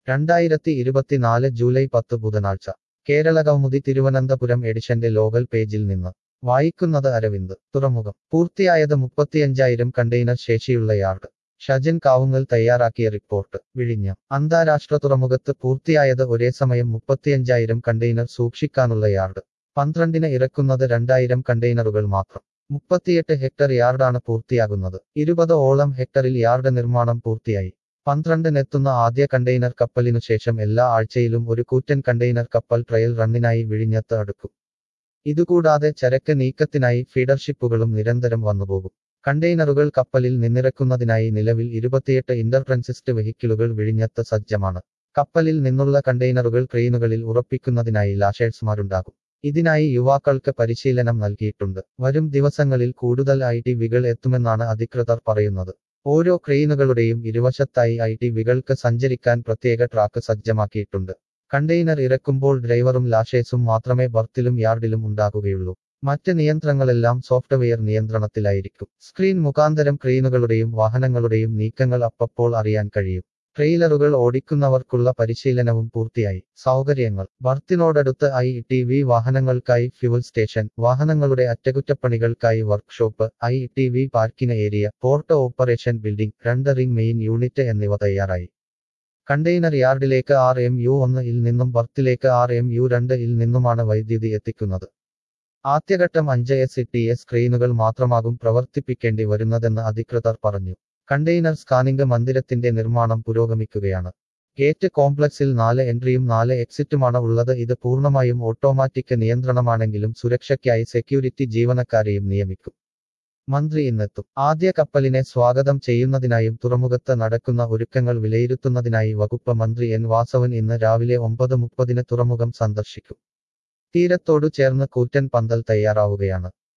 രണ്ടായിരത്തി ഇരുപത്തിനാല് ജൂലൈ പത്ത് ബുധനാഴ്ച കേരള കൗമുദി തിരുവനന്തപുരം എഡിഷന്റെ ലോകൽ പേജിൽ നിന്ന് വായിക്കുന്നത് അരവിന്ദ് തുറമുഖം പൂർത്തിയായത് മുപ്പത്തിയഞ്ചായിരം കണ്ടെയ്നർ ശേഷിയുള്ള യാർഡ് ഷജൻ കാവുങ്ങൽ തയ്യാറാക്കിയ റിപ്പോർട്ട് വിഴിഞ്ഞം അന്താരാഷ്ട്ര തുറമുഖത്ത് പൂർത്തിയായത് ഒരേ സമയം മുപ്പത്തിയഞ്ചായിരം കണ്ടെയ്നർ സൂക്ഷിക്കാനുള്ള യാർഡ് പന്ത്രണ്ടിന് ഇറക്കുന്നത് രണ്ടായിരം കണ്ടെയ്നറുകൾ മാത്രം മുപ്പത്തിയെട്ട് ഹെക്ടർ യാർഡാണ് പൂർത്തിയാകുന്നത് ഇരുപത് ഓളം ഹെക്ടറിൽ യാർഡ് നിർമ്മാണം പൂർത്തിയായി പന്ത്രണ്ടിനെത്തുന്ന ആദ്യ കണ്ടെയ്നർ കപ്പലിനു ശേഷം എല്ലാ ആഴ്ചയിലും ഒരു കൂറ്റൻ കണ്ടെയ്നർ കപ്പൽ ട്രയൽ റണ്ണിനായി വിഴിഞ്ഞത്ത് അടുക്കും ഇതുകൂടാതെ ചരക്ക് നീക്കത്തിനായി ഫീഡർഷിപ്പുകളും നിരന്തരം വന്നുപോകും കണ്ടെയ്നറുകൾ കപ്പലിൽ നിന്നിറക്കുന്നതിനായി നിലവിൽ ഇരുപത്തിയെട്ട് ഇന്റർട്രൻസിസ്റ്റ് വെഹിക്കിളുകൾ വിഴിഞ്ഞത്ത് സജ്ജമാണ് കപ്പലിൽ നിന്നുള്ള കണ്ടെയ്നറുകൾ ക്രെയിനുകളിൽ ഉറപ്പിക്കുന്നതിനായി ലാഷേഴ്സ്മാരുണ്ടാകും ഇതിനായി യുവാക്കൾക്ക് പരിശീലനം നൽകിയിട്ടുണ്ട് വരും ദിവസങ്ങളിൽ കൂടുതൽ ഐ ടി വികൾ എത്തുമെന്നാണ് അധികൃതർ പറയുന്നത് ഓരോ ക്രെയിനുകളുടെയും ഇരുവശത്തായി ഐ ടി വികൾക്ക് സഞ്ചരിക്കാൻ പ്രത്യേക ട്രാക്ക് സജ്ജമാക്കിയിട്ടുണ്ട് കണ്ടെയ്നർ ഇറക്കുമ്പോൾ ഡ്രൈവറും ലാഷേഴ്സും മാത്രമേ ബർത്തിലും യാർഡിലും ഉണ്ടാകുകയുള്ളൂ മറ്റ് നിയന്ത്രണങ്ങളെല്ലാം സോഫ്റ്റ്വെയർ നിയന്ത്രണത്തിലായിരിക്കും സ്ക്രീൻ മുഖാന്തരം ക്രെയിനുകളുടെയും വാഹനങ്ങളുടെയും നീക്കങ്ങൾ അപ്പപ്പോൾ അറിയാൻ കഴിയും ട്രെയിലറുകൾ ഓടിക്കുന്നവർക്കുള്ള പരിശീലനവും പൂർത്തിയായി സൗകര്യങ്ങൾ ബർത്തിനോടടുത്ത് ഐ ടി വി വാഹനങ്ങൾക്കായി ഫ്യുവൽ സ്റ്റേഷൻ വാഹനങ്ങളുടെ അറ്റകുറ്റപ്പണികൾക്കായി workshop I T V parking area port operation building രണ്ട് റിംഗ് മെയിൻ യൂണിറ്റ് എന്നിവ തയ്യാറായി കണ്ടെയ്നർ യാർഡിലേക്ക് ആർ എം യു ഒന്ന് ഇൽ നിന്നും ബർത്തിലേക്ക് ആർ എം യു രണ്ട് ഇൽ നിന്നുമാണ് വൈദ്യുതി എത്തിക്കുന്നത് ആദ്യഘട്ടം അഞ്ച് എസ് ടി എസ് ക്രെയിനുകൾ മാത്രമാകും പ്രവർത്തിപ്പിക്കേണ്ടി വരുന്നതെന്ന് അധികൃതർ പറഞ്ഞു കണ്ടെയ്നർ സ്കാനിംഗ് മന്ദിരത്തിന്റെ നിർമ്മാണം പുരോഗമിക്കുകയാണ് ഗേറ്റ് കോംപ്ലക്സിൽ നാല് എൻട്രിയും നാല് എക്സിറ്റുമാണ് ഉള്ളത് ഇത് പൂർണ്ണമായും ഓട്ടോമാറ്റിക് നിയന്ത്രണമാണെങ്കിലും സുരക്ഷയ്ക്കായി സെക്യൂരിറ്റി ജീവനക്കാരെയും നിയമിക്കും മന്ത്രി ഇന്നെത്തും ആദ്യ കപ്പലിനെ സ്വാഗതം ചെയ്യുന്നതിനായും തുറമുഖത്ത് നടക്കുന്ന ഒരുക്കങ്ങൾ വിലയിരുത്തുന്നതിനായി വകുപ്പ് മന്ത്രി എൻ വാസവൻ ഇന്ന് രാവിലെ ഒമ്പത് മുപ്പതിന് തുറമുഖം സന്ദർശിക്കും തീരത്തോടു ചേർന്ന് കൂറ്റൻ പന്തൽ തയ്യാറാവുകയാണ്